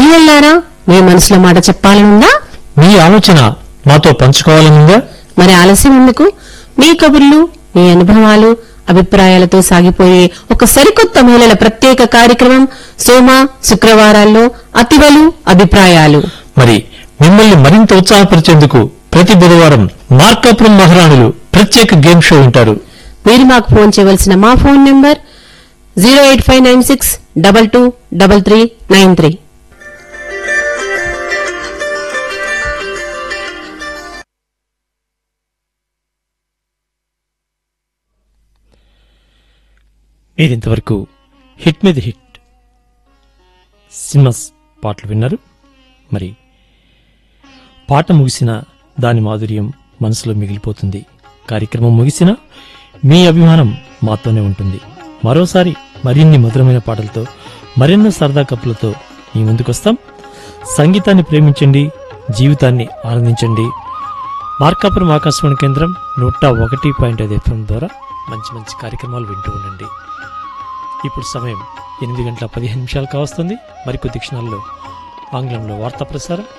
శ్రోతల్లారా మీ మనసులో మాట చెప్పాలనుందా మీ ఆలోచన మాతో పంచుకోవాలనుందా మరి ఆలస్యం ఎందుకు మీ కబుర్లు మీ అనుభవాలు అభిప్రాయాలతో సాగిపోయే ఒక సరికొత్త మహిళల ప్రత్యేక కార్యక్రమం సోమ శుక్రవారాల్లో అతివలు అభిప్రాయాలు మరి మిమ్మల్ని మరింత ఉత్సాహపరిచేందుకు ప్రతి బుధవారం మార్కాపురం మహారాణులు ప్రత్యేక గేమ్ షో వింటారు మీరు మాకు ఫోన్ చేయవలసిన మా phone number zero eight five nine six double two double three nine three మీరు ఇంతవరకు హిట్ మీద హిట్ సినిమాస్ పాటలు విన్నారు మరి పాట ముగిసిన దాని మాధుర్యం మనసులో మిగిలిపోతుంది కార్యక్రమం ముగిసిన మీ అభిమానం మాతోనే ఉంటుంది మరోసారి మరిన్ని మధురమైన పాటలతో మరెన్నో సరదా కప్పులతో మీ ముందుకొస్తాం సంగీతాన్ని ప్రేమించండి జీవితాన్ని ఆనందించండి మార్కాపురం ఆకాశవాణి కేంద్రం నూట ఒకటి పాయింట్ ఐదు ఎఫ్ఎం ద్వారా మంచి మంచి కార్యక్రమాలు వింటూ ఉండండి ఇప్పుడు సమయం ఎనిమిది గంటల పదిహేను నిమిషాలు కావస్తుంది మరికొద్ది క్షణాల్లో ఆంగ్లంలో వార్తా ప్రసారం